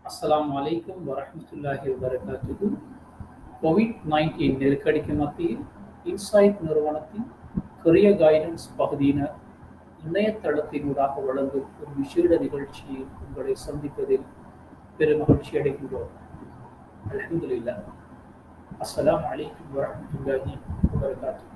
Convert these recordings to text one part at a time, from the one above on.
அஸ்ஸலாமு அலைக்கும் வரஹ்மத்துல்லாஹி வபரகாத்துஹு கோவிட் நைன்டீன் நெருக்கடிக்கு மத்தியில் இன்சைட் நிறுவனத்தின் கரியர் கைடன்ஸ் பகுதியினர் இணையதளத்தினூடாக வழங்கும் ஒரு விசேட நிகழ்ச்சியில் உங்களை சந்திப்பதில் பெரும் மகிழ்ச்சி அடைகின்றோம் அல்ஹம்துலில்லாஹ் அஸ்ஸலாமு அலைக்கும் வரஹ்மத்துல்லாஹி வபரகாத்துஹு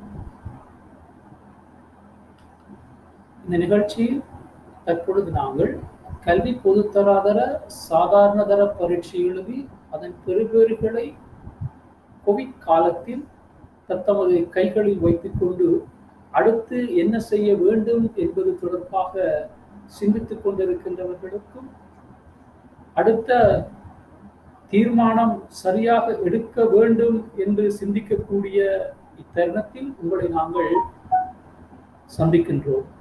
இந்த நிகழ்ச்சியில் தற்பொழுது நாங்கள் கல்வி பொதுத்தராதர சாதாரணதர பரீட்சை எழுதி அதன் பெறுபேறுகளை கோவிட் காலத்தில் தத்தமது கைகளில் வைத்துக்கொண்டு அடுத்து என்ன செய்ய வேண்டும் என்பது தொடர்பாக சிந்தித்துக் கொண்டிருக்கின்றவர்களுக்கும் அடுத்த தீர்மானம் சரியாக எடுக்க வேண்டும் என்று சிந்திக்கக்கூடிய இத்தருணத்தில் உங்களை நாங்கள் சந்திக்கின்றோம்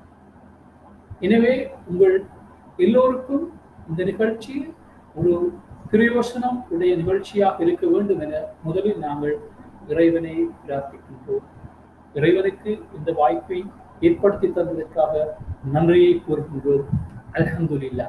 எனவே உங்கள் எல்லோருக்கும் இந்த நிகழ்ச்சி ஒரு பிரயோசனம் உடைய நிகழ்ச்சியாக இருக்க வேண்டும் என முதலில் நாங்கள் இறைவனை பிரார்த்திக்கின்றோம் இறைவனுக்கு இந்த வாய்ப்பை ஏற்படுத்தி தந்ததற்காக நன்றியை கூறுகின்றோம் அலமதுல்லா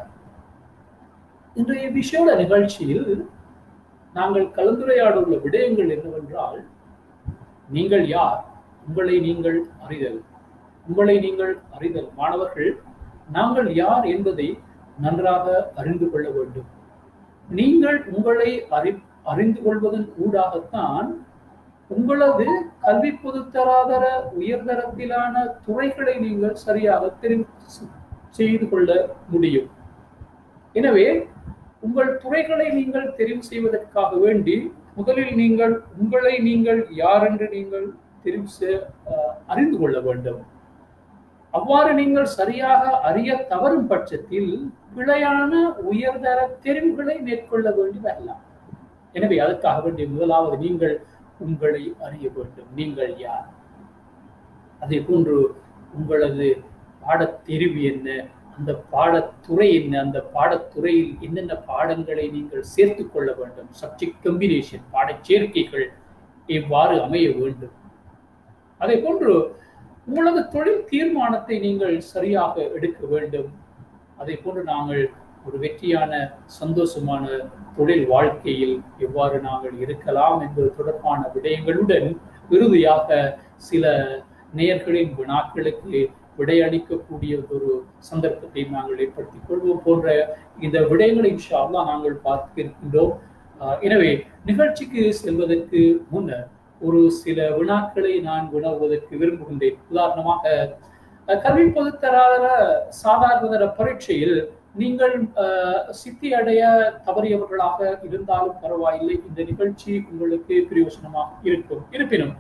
இன்றைய விஷயோட நிகழ்ச்சியில் நாங்கள் கலந்துரையாட உள்ள விடயங்கள் என்னவென்றால் நீங்கள் யார் உங்களை நீங்கள் அறிதல் உங்களை நீங்கள் அறிதல் மாணவர்கள் நாங்கள் யார் என்பதை நன்றாக அறிந்து கொள்ள வேண்டும் நீங்கள் உங்களை அறி அறிந்து கொள்வதன் ஊடாகத்தான் உங்களது கல்வி பொதுத்தராதர உயர்தரத்திலான துறைகளை நீங்கள் சரியாக தெரிவு செய்து கொள்ள முடியும் எனவே உங்கள் துறைகளை நீங்கள் தெரிவு செய்வதற்காக வேண்டி முதலில் நீங்கள் உங்களை நீங்கள் யார் என்று நீங்கள் தெரிவு அறிந்து கொள்ள வேண்டும் அவ்வாறு நீங்கள் சரியாக அறிய தவறும் பட்சத்தில் பிழையான உயர்தர தெரிவுகளை மேற்கொள்ள வேண்டி வரலாம் எனவே அதற்காக வேண்டிய முதலாவது நீங்கள் உங்களை அறிய வேண்டும் நீங்கள் யார் அதே போன்று உங்களது பாடத்தெரிவு என்ன அந்த பாடத்துறை என்ன அந்த பாடத்துறையில் என்னென்ன பாடங்களை நீங்கள் சேர்த்து கொள்ள வேண்டும் சப்ஜெக்ட் கம்பினேஷன் பாடச் சேர்க்கைகள் எவ்வாறு அமைய வேண்டும் அதே போன்று உங்களது தொழில் தீர்மானத்தை நீங்கள் சரியாக எடுக்க வேண்டும் அதே போன்று நாங்கள் ஒரு வெற்றியான சந்தோஷமான தொழில் வாழ்க்கையில் எவ்வாறு நாங்கள் இருக்கலாம் என்பது தொடர்பான விடயங்களுடன் இறுதியாக சில நேயர்களின் வினாக்களுக்கு விடையளிக்கக்கூடிய ஒரு சந்தர்ப்பத்தை நாங்கள் ஏற்படுத்திக் கொள்வோம் போன்ற இந்த விடயங்களை இன்ஷால்லாம் நாங்கள் பார்க்க இருக்கின்றோம் எனவே நிகழ்ச்சிக்கு செல்வதற்கு முன்னர் ஒரு சில வினாக்களை நான் வினவுவதற்கு விரும்புகின்றேன் உதாரணமாக கல்வி பொதுத்தராதர சாதாரணதர பரீட்சையில் நீங்கள் சித்தி அடைய தவறியவர்களாக இருந்தாலும் பரவாயில்லை இந்த நிகழ்ச்சி உங்களுக்கு பிரயோசனமாக இருக்கும் இருப்பினும்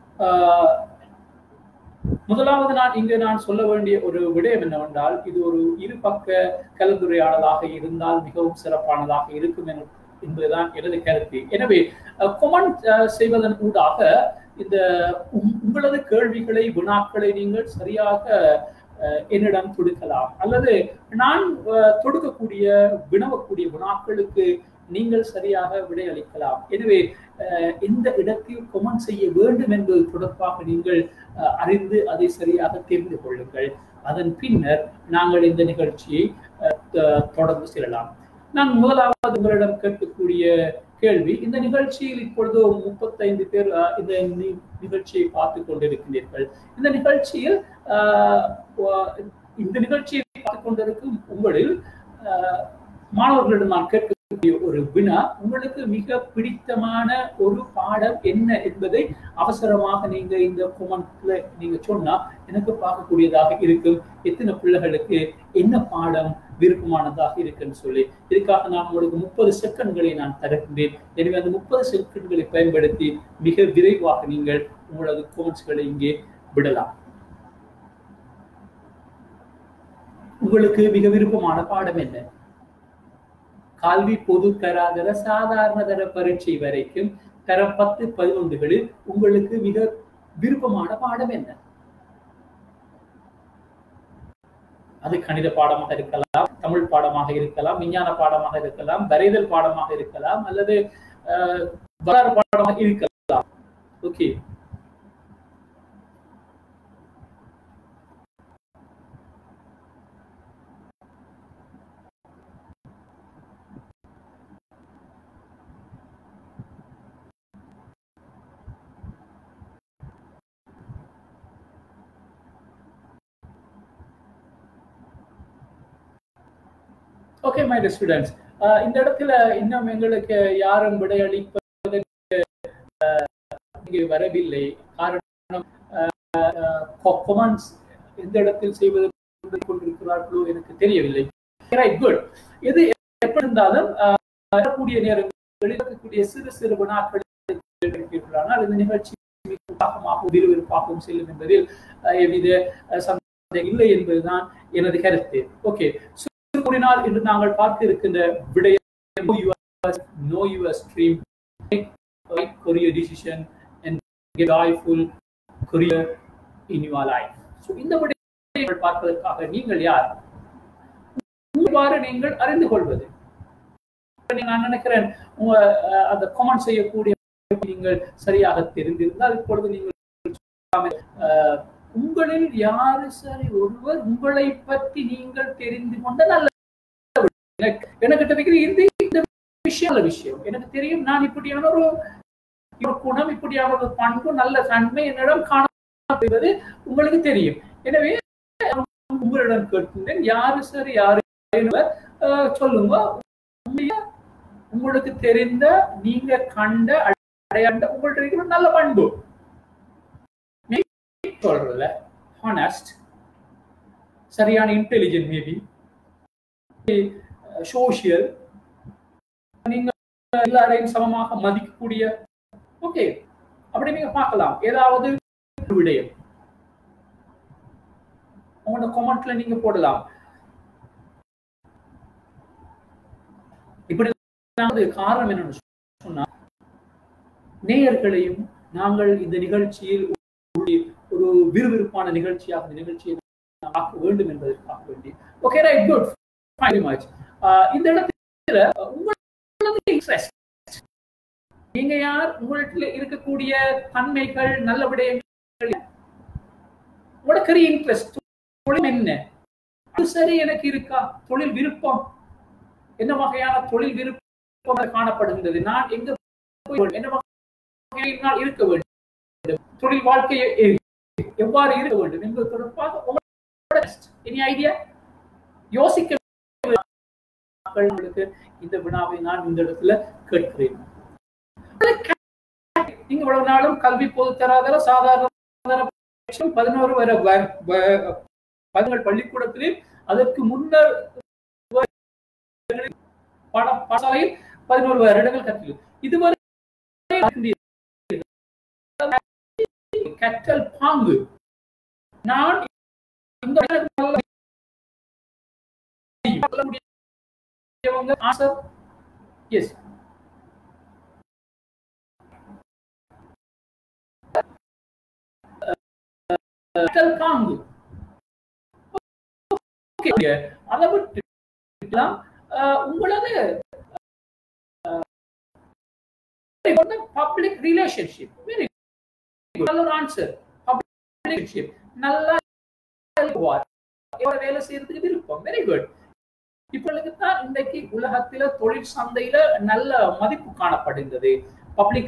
முதலாவது நான் இங்கு நான் சொல்ல வேண்டிய ஒரு விடயம் என்னவென்றால் இது ஒரு இருபக்க கலந்துரையாடலாக இருந்தால் மிகவும் சிறப்பானதாக இருக்கும் என என்பதுதான் எனது கருத்து எனவே கொமெண்ட் செய்வதன் ஊடாக இந்த உங்களது கேள்விகளை வினாக்களை நீங்கள் சரியாக என்னிடம் தொடுக்கலாம் அல்லது நான் தொடுக்கக்கூடிய வினவக்கூடிய வினாக்களுக்கு நீங்கள் சரியாக விடையளிக்கலாம் எனவே எந்த இடத்தில் கொமெண்ட் செய்ய வேண்டும் என்பது தொடர்பாக நீங்கள் அறிந்து அதை சரியாக தெரிந்து கொள்ளுங்கள் அதன் பின்னர் நாங்கள் இந்த நிகழ்ச்சியை தொடர்ந்து செல்லலாம் நான் முதலாவது உங்களிடம் கேட்கக்கூடிய கேள்வி இந்த நிகழ்ச்சியில் இப்பொழுது முப்பத்தைந்து பேர் இந்த நிகழ்ச்சியை பார்த்து கொண்டிருக்கின்றீர்கள் இந்த நிகழ்ச்சியில் இந்த நிகழ்ச்சியை பார்த்து கொண்டிருக்கும் உங்களில் மாணவர்களிடம் நான் கேட்கக்கூடிய ஒரு வினா உங்களுக்கு மிக பிடித்தமான ஒரு பாடம் என்ன என்பதை அவசரமாக நீங்க இந்த கொமெண்ட்ல நீங்க சொன்னா எனக்கு பார்க்கக்கூடியதாக இருக்கும் எத்தனை பிள்ளைகளுக்கு என்ன பாடம் விருப்பமானதாக இருக்குன்னு சொல்லி இதுக்காக நான் உங்களுக்கு முப்பது செகண்ட்களை நான் தருகின்றேன் எனவே அந்த முப்பது செகண்ட்களை பயன்படுத்தி மிக விரைவாக நீங்கள் உங்களது கோமெண்ட்ஸ்களை இங்கே விடலாம் உங்களுக்கு மிக விருப்பமான பாடம் என்ன கல்வி பொது தராதர சாதாரண தர பரீட்சை வரைக்கும் தரம் பத்து பதினொன்றுகளில் உங்களுக்கு மிக விருப்பமான பாடம் என்ன அது கணித பாடமாக இருக்கலாம் தமிழ் பாடமாக இருக்கலாம் விஞ்ஞான பாடமாக இருக்கலாம் வரைதல் பாடமாக இருக்கலாம் அல்லது வரலாறு பாடமாக இருக்கலாம் ஓகே ஓகே மை ஸ்டூடெண்ட்ஸ் இந்த இடத்துல இன்னும் எங்களுக்கு யாரும் விடையளிப்பதற்கு இங்கு வரவில்லை காரணம் கொமன்ஸ் எந்த இடத்தில் செய்வது கொண்டிருக்கிறார்களோ எனக்கு தெரியவில்லை ரைட் குட் இது எப்படி இருந்தாலும் வரக்கூடிய நேரங்களில் இருக்கக்கூடிய சிறு சிறு வினாக்கள் ஆனால் இந்த நிகழ்ச்சி மிகவும் விறுவிறுப்பாகவும் செல்லும் என்பதில் எவ்வித சந்தேகம் இல்லை என்பதுதான் எனது கருத்து ஓகே கூறினால் இன்று நாங்கள் பார்க்க இருக்கின்ற விடயம் know your stream make right career decision and get joyful career in your life so இந்த விடயத்தை பார்ப்பதற்காக நீங்கள் யார் இவ்வாறு நீங்கள் அறிந்து கொள்வது நான் நினைக்கிறேன் உங்க அந்த கமெண்ட் செய்யக்கூடிய நீங்கள் சரியாக தெரிந்திருந்தால் இப்பொழுது நீங்கள் உங்களில் யாரு சரி ஒருவர் உங்களை பற்றி நீங்கள் தெரிந்து கொண்ட நல்ல எனக்கு தெரிகிற இந்த இந்த விஷயம் விஷயம் எனக்கு தெரியும் நான் இப்படியான ஒரு குணம் இப்படியான ஒரு பண்பு நல்ல தன்மை என்னிடம் காணப்படுவது உங்களுக்கு தெரியும் எனவே உங்களிடம் கேட்கின்றேன் யாரு சரி யாரு சொல்லுங்க உங்களுக்கு தெரிந்த நீங்க கண்ட அடையாண்ட உங்கள்ட்ட இருக்கிற நல்ல பண்பு சொல்றதுல ஹானஸ்ட் சரியான இன்டெலிஜென்ட் மேபி சோசியல் நீங்க எல்லாரையும் சமமாக மதிக்கக்கூடிய ஓகே அப்படி நீங்க பார்க்கலாம் ஏதாவது விடயம் உங்களோட கமெண்ட்ல நீங்க போடலாம் இப்படி காரணம் என்னன்னு சொன்னா நேயர்களையும் நாங்கள் இந்த நிகழ்ச்சியில் ஒரு விறுவிறுப்பான நிகழ்ச்சியாக இந்த நிகழ்ச்சியை ஆக்க வேண்டும் என்பதற்காக வேண்டி okay right good very much இந்த இடத்துல உங்களது இன்ட்ரெஸ்ட் நீங்க யார் உங்கள்கிட்ட இருக்கக்கூடிய தன்மைகள் நல்ல விடயங்கள் உங்களோட கரிய இன்ட்ரெஸ்ட் தொழில் என்ன அது சரி எனக்கு இருக்கா தொழில் விருப்பம் என்ன வகையான தொழில் விருப்பம் காணப்படுகின்றது நான் எங்க என்ன வகையினால் இருக்க வேண்டும் தொழில் வாழ்க்கையை எவ்வாறு இருக்க வேண்டும் என்பது தொடர்பாக இனி ஐடியா யோசிக்க மக்களுக்கு இந்த வினாவை நான் இந்த இடத்துல கேட்கிறேன் நீங்க இவ்வளவு நாளும் கல்வி பொது தராதர சாதாரண பதினோரு வர பதினேழு பள்ளிக்கூடத்திலே அதற்கு முன்னர் பாடசாலையில் பதினோரு வருடங்கள் கற்று இதுவரை கற்றல் பாங்கு நான் இந்த ஆன்சர் எஸ் பாங்கு அதை விட்டு உங்களது பப்ளிக் ரிலேஷன்ஷிப் வெரி நல்ல ஒரு ஆன்சர் பப்ளிக் ரிலேஷன்ஷிப் நல்லா வேலை செய்யறதுக்கு விருப்பம் வெரி குட் இப்பொழுது தான் இன்றைக்கு உலகத்தில தொழில் சந்தையில நல்ல மதிப்பு காணப்படுகிறது பப்ளிக்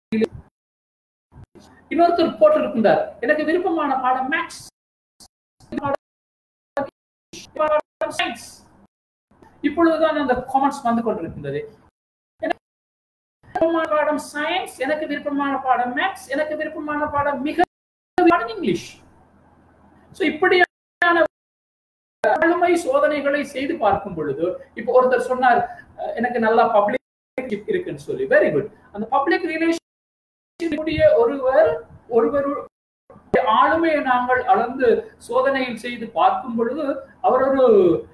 இன்னொருத்தர் போட்டிருக்கின்றார் எனக்கு விருப்பமான பாடம் மேக்ஸ் இப்பொழுதுதான் அந்த காமெண்ட்ஸ் வந்து கொண்டிருக்கின்றது பாடம் சயின்ஸ் எனக்கு விருப்பமான பாடம் மேக்ஸ் எனக்கு விருப்பமான பாடம் மிக இங்கிலீஷ் ஸோ இப்படியான ஆளுமை சோதனைகளை செய்து பார்க்கும் பொழுது இப்போ ஒருத்தர் சொன்னார் எனக்கு நல்லா பப்ளிக் இருக்குன்னு சொல்லி வெரி குட் அந்த பப்ளிக் ரிலேஷன் ஒருவர் ஒருவர் ஆளுமையை நாங்கள் அளந்து சோதனையில் செய்து பார்க்கும் பொழுது அவர் ஒரு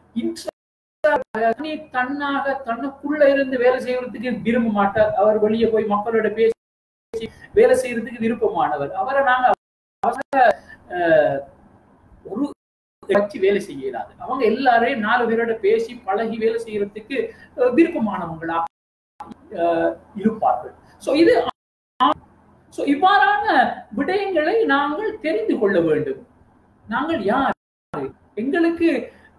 தன்னாக தன்னுக்குள்ள இருந்து வேலை செய்யறதுக்கு விரும்ப மாட்டார் அவர் வெளியே போய் மக்களோட பேசி வேலை செய்யறதுக்கு விருப்பமானவர் அவரை நாங்க ஒரு வச்சு வேலை செய்யலாது அவங்க எல்லாரையும் நாலு பேரோட பேசி பழகி வேலை செய்யறதுக்கு விருப்பமானவங்களா இருப்பார்கள் சோ இது சோ இவ்வாறான விடயங்களை நாங்கள் தெரிந்து கொள்ள வேண்டும் நாங்கள் யார் எங்களுக்கு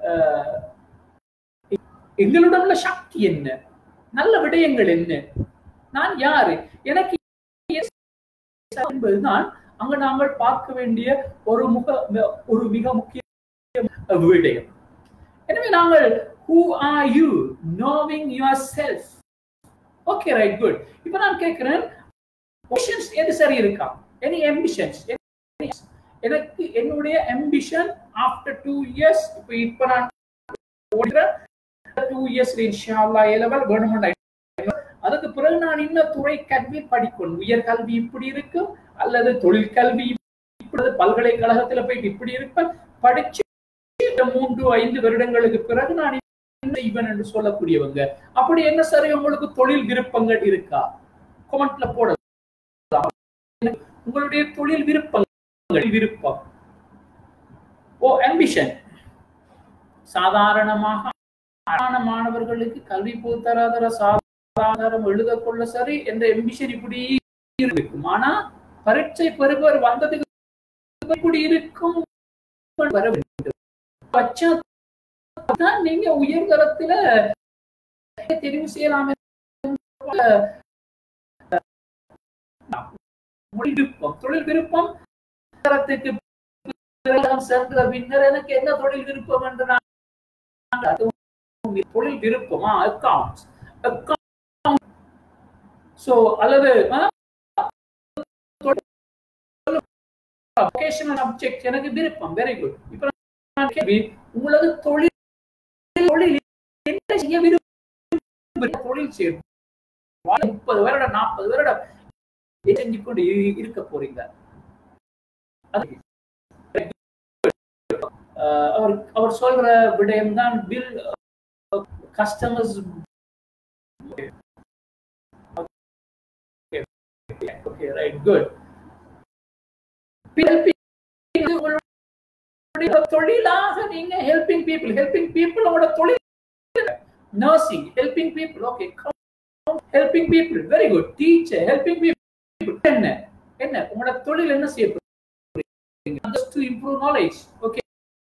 எங்களிடம் உள்ள சக்தி என்ன நல்ல விடயங்கள் என்ன நான் யாரு எனக்கு என்பதுதான் அங்க நாங்கள் பார்க்க வேண்டிய ஒரு முக ஒரு மிக முக்கிய விடயம் எனவே நாங்கள் who are you knowing yourself okay right good இப்போ நான் கேட்கிறேன் கொஷன்ஸ் எது சரி இருக்கா எனி எம்பிஷன்ஸ் எனக்கு என்னுடைய எம்பிஷன் ஆஃப்டர் டூ இயர்ஸ் இப்போ இப்போ நான் ஓடுறேன் டூ இயர்ஸ் இன்ஷால்லா ஏ லெவல் வேணுமெண்டா அதுக்கு பிறகு நான் இன்னும் துறை கல்வி படிக்கணும் உயர்கல்வி இப்படி இருக்கும் அல்லது தொழிற்கல்வி இப்படி பல்கலைக்கழகத்துல போயிட்டு இப்படி இருப்பேன் படிச்சு மூன்று ஐந்து வருடங்களுக்கு பிறகு நான் என்ன செய்வேன் என்று சொல்லக்கூடியவங்க அப்படி என்ன சரி உங்களுக்கு தொழில் விருப்பங்கள் இருக்கா கமெண்ட்ல போடலாம் உங்களுடைய தொழில் விருப்பங்கள் விருப்பம் ஓ அம்பிஷன் சாதாரணமாக மாணவர்களுக்கு கல்வி பொறுத்தராதர சாதாரணம் எழுத கொள்ள சரி என்ற எம்பிஷன் இப்படி இருக்கும் ஆனா பரீட்சை பெறுவர் வந்ததுக்கு இப்படி இருக்கும் வர வேண்டும் பட்சத்தான் நீங்க உயர்தரத்துல தெரிவு செய்யலாம் விருப்பம் தொழில் விருப்பம் தரத்துக்கு சென்ற பின்னர் எனக்கு என்ன தொழில் விருப்பம் என்று நான் தொழில் விருப்பமா அக்கவுண்ட்ஸ் சோ அல்லது வொகேஷனல் சப்ஜெக்ட் எனக்கு விருப்பம் வெரி குட் இப்ப நான் கேள்வி உங்களது தொழில் தொழில் என்ன செய்ய விருப்பம் தொழில் செய்யும் முப்பது வருடம் நாற்பது வருடம் செஞ்சு கொண்டு இருக்க போறீங்க அவர் அவர் சொல்ற விடயம் தான் bill customers okay right good தொழிலாக நீங்க ஹெல்பிங் பீப்புள் ஹெல்பிங் பீப்புள் உங்களோட தொழில் nursing helping people okay helping people very good teacher helping people என்ன என்ன உங்களோட தொழில் என்ன செய்ய டு இம்ப்ரூவ் நாலேஜ் ஓகே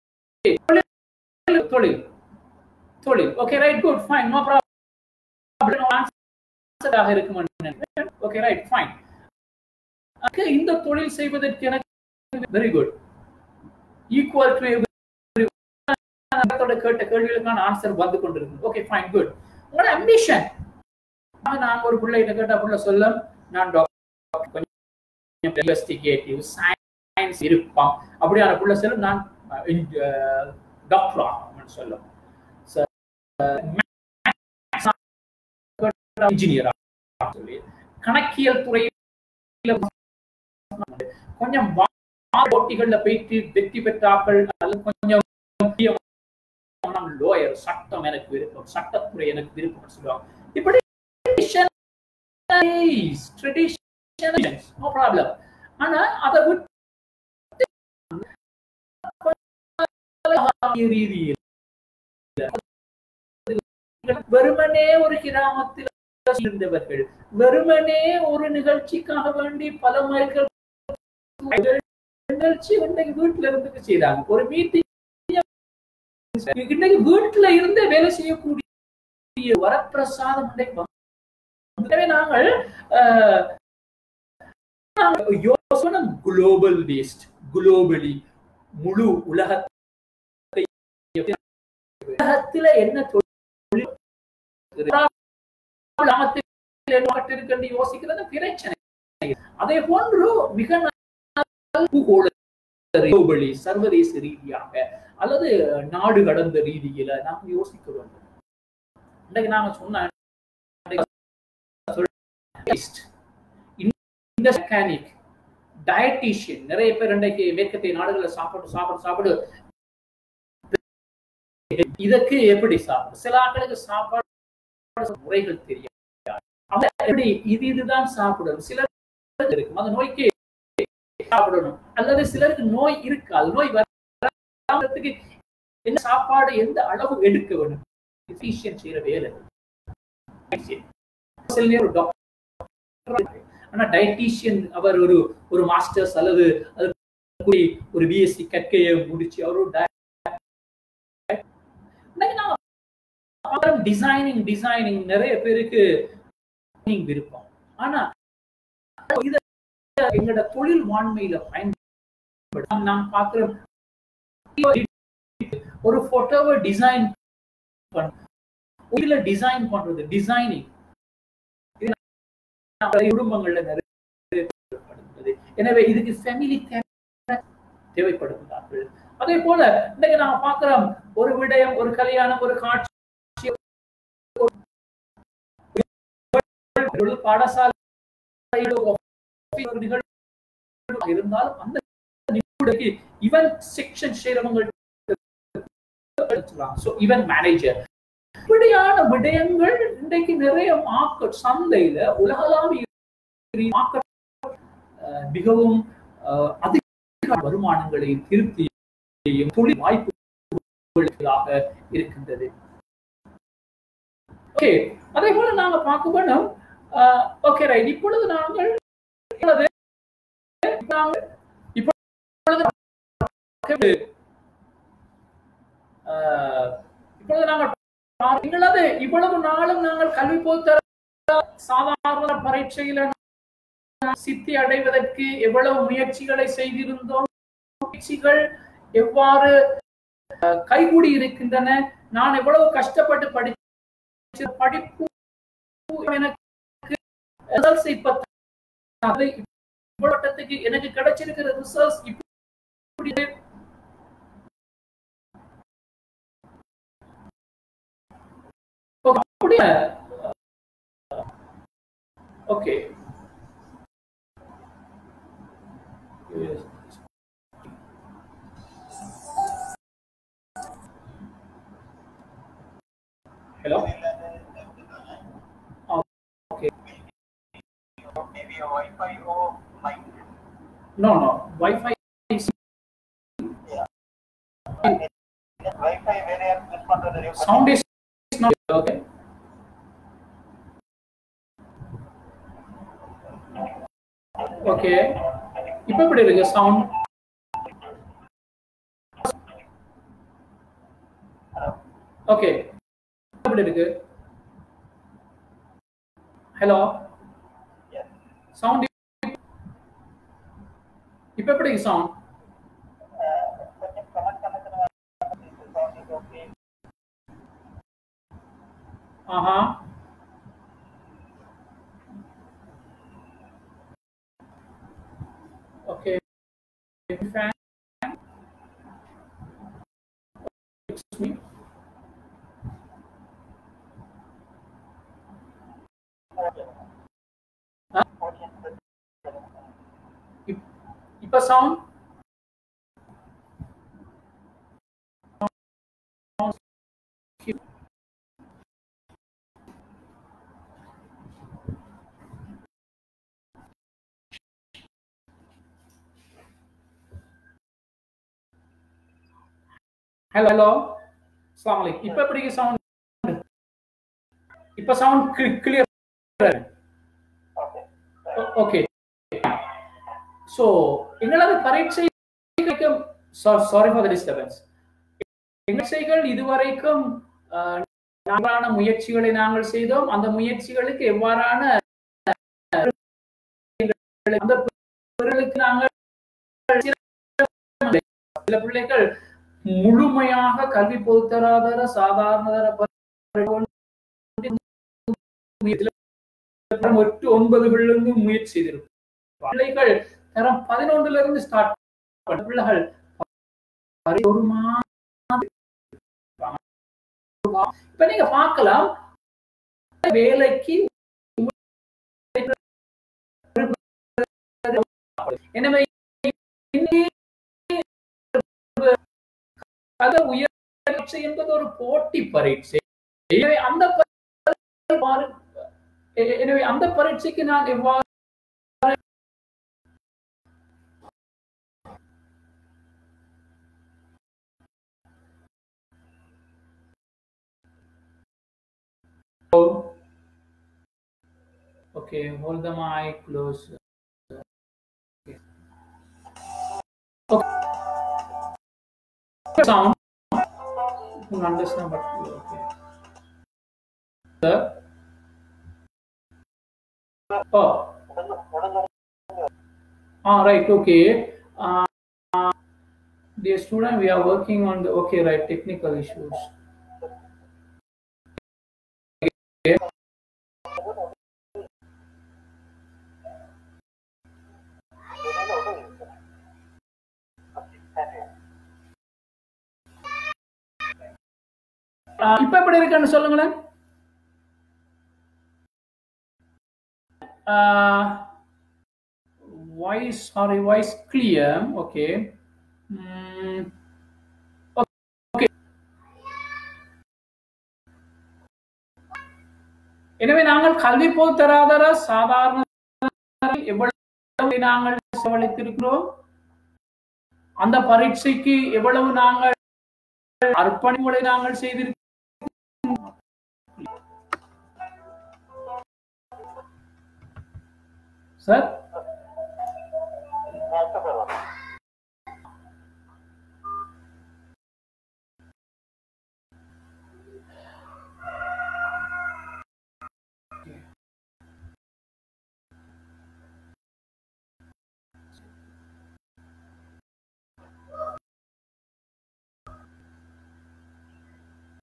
தொழில் தொழில் okay right good fine no problem ஆன்சராக இருக்கும் ஓகே ரைட் ஃபைன் இந்த தொழில் செய்வதற்கு எனக்கு வெரி குட் ஈக்குவல் டு கேட்ட கேள்விகளுக்கான ஆன்சர் வந்து கொண்டிருக்கு ஓகே ஃபைன் குட் உங்களோட அம்பிஷன் நான் ஒரு பிள்ளைகிட்ட கேட்ட பிள்ளை சொல்ல நான் டாக்டர் கொஞ்சம் இன்வெஸ்டிகேட்டிவ் சயின்ஸ் இருப்பான் அப்படியான பிள்ளை சொல்லும் நான் டாக்டர் ஆகணும்னு சொல்லும் இன்ஜினியர் சொல்லி கணக்கியல் துறையில் கொஞ்சம் போட்டிகள்ல போயிட்டு வெற்றி பெற்றாக்கள் அல்லது கொஞ்சம் லோயர் சட்டம் எனக்கு விருப்பம் சட்டத்துறை எனக்கு விருப்பம் சொல்லுவாங்க இப்படி நோ ப்ராப்ளம் ஆனா அதை விட்டு ரீதியில் வெறுமனே ஒரு கிராமத்தில் இருந்தவர்கள் வெறுமனே ஒரு நிகழ்ச்சிக்காக வேண்டி பல மைல்கள் நிகழ்ச்சி இன்னைக்கு வீட்டுல இருந்து செய்யறாங்க ஒரு மீட்டிங் இன்னைக்கு வீட்டுல இருந்தே வேலை செய்யக்கூடிய வரப்பிரசாதம் எனவே நாங்கள் யோசனம் குளோபல் பேஸ்ட் குளோபலி முழு உலகத்தை உலகத்துல என்ன தொழில் கிராமத்தில் யோசிக்கிறது பிரச்சனை அதே போன்று மிக குளோபலி சர்வதேச ரீதியாக அல்லது நாடு கடந்த ரீதியில நாம் யோசிக்க வேண்டும் இன்னைக்கு நாங்க சொன்ன இந்த மெக்கானிக் டயட்டீஷியன் நிறைய பேர் இன்றைக்கு மேற்கத்திய நாடுகளில் சாப்பாடு சாப்பாடு சாப்பாடு இதற்கு எப்படி சாப்பிடும் சில ஆட்களுக்கு சாப்பாடு முறைகள் தெரியாது எப்படி இது இதுதான் சாப்பிடணும் சிலர் இருக்கும் அந்த நோய்க்கு சாப்பிடணும் அல்லது சிலருக்கு நோய் இருக்காது நோய் வரத்துக்கு என்ன சாப்பாடு எந்த அளவு எடுக்க வேண்டும் செய்யற வேலை சில நேரம் டாக்டர் ஆனா டயட்டீஷியன் அவர் ஒரு ஒரு மாஸ்டர்ஸ் அல்லது அது ஒரு பிஎஸ்சி கற்கையை முடிச்சு அவரு டிசைனிங் டிசைனிங் நிறைய பேருக்கு விருப்பம் ஆனா இத எங்களோட தொழில் வாண்மையில பயன்படுத்த நான் பாக்குறேன் ஒரு போட்டோவை டிசைன் இதுல டிசைன் பண்றது டிசைனிங் குடும்பங்கள்ல நிறைய தேவைப்படுகிறது எனவே இதுக்கு ஃபேமிலி தேவைப்படுகிறார்கள் அதே போல இன்னைக்கு நாம பார்க்கிறோம் ஒரு விடயம் ஒரு கல்யாணம் ஒரு காட்சி ஒரு பாடசாலை ஒரு நிகழ்வு இருந்தாலும் அந்த நிகழ்வுக்கு இவன் செக்ஷன் செய்யறவங்க ஸோ இவன் மேனேஜர் இப்படியான விடயங்கள் இன்றைக்கு நிறைய மார்க்கெட் சந்தையில உலகளாவிய மார்க்கெட் மிகவும் அஹ், அதிக வருமானங்களையும் திருப்தியையும் தொழில் வாய்ப்புகளாக இருக்கின்றது ஓகே அதே போல நாங்க பார்க்க வேணும் ஓகே ரைட் இப்பொழுது நாங்கள் இப்பொழுது நாங்கள் இப்பொழுது அஹ், இப்பொழுது நாங்கள் பா- எங்களது இவ்வளவு நாளும் நாங்கள் கல்வி பொறுத்தர சாதாரண பரீட்சையில சித்தி அடைவதற்கு எவ்வளவு முயற்சிகளை செய்திருந்தோம் முயற்சிகள் எவ்வாறு அஹ், கைகூடி இருக்கின்றன நான் எவ்வளவு கஷ்டப்பட்டு படிச்ச படிப்பு எனக்கு results இப்ப அது இவ்வளவு வட்டத்துக்கு எனக்கு கிடைச்சிருக்கிற ரிசல்ட்ஸ் இப்படி அப்படியே okay hello okay maybe a Wi-Fi or mic. No no wifi Wi-Fi வேற யாரும் யூஸ் பண்றது sound is not okay okay இப்போ எப்படி இருக்கு சவுண்ட் ஓகே எப்படி இருக்கு ஹலோ சவுண்ட் இப்போ எப்படி இருக்கு சவுண்ட் கொஞ்சம் கமெண்ட் கணக்கு okay aha okay fan excuse me இப்- இப்ப சவுண்ட் ஹலோ ஹலோ அஸ்ஸலாமு அலைக்கும் இப்ப எப்படி சவுண்ட் இப்ப sound clear okay okay so எங்களது பரீட்சை சாரி ஃபார் த டிஸ்டர்பன்ஸ் பரீட்சைகள் இதுவரைக்கும் அஹ், நாங்களான முயற்சிகளை நாங்கள் செய்தோம் அந்த முயற்சிகளுக்கு எவ்வாறான அந்த பிள்ளைகளுக்கு நாங்கள் சில பிள்ளைகள் முழுமையாக கல்வி பொதுத்தராதர சாதாரணதர தரம் எட்டு ஒன்பதுகள்ல இருந்து முயற்சி செய்திருக்கும் பிள்ளைகள் தரம் பதினொன்றுல இருந்து ஸ்டார்ட் பண்ண பிள்ளைகள் பரி- ஒரு மாதிரி இப்ப நீங்க பார்க்கலாம் வேலைக்கு எனவே இன்னி அது உயர் பரீட்சை என்பது ஒரு போட்டி பரீட்சை எனவே அந்த பரீட்சை பாரு- எ- எனவே அந்த பரீட்சைக்கு நான் எவ்வாறு Okay, hold the mic close. Okay. Okay. Sound. You understand, but okay. Sir. Oh. Ah, right. Okay. Uh, dear student, we are working on the okay, right? Technical issues. ஆஹ் இப்ப எப்படி இருக்குன்னு சொல்லுங்களேன் voice sorry voice clear okay okay எனவே நாங்கள் கல்வி பொதுத்தராதர சாதாரண எவ்வளவு நாங்கள் செலவழித்திருக்கிறோம் அந்த பரீட்சைக்கு எவ்வளவு நாங்கள் அர்ப்பணிப்புகளை நாங்கள் செய்திருக்கிறோம் சார்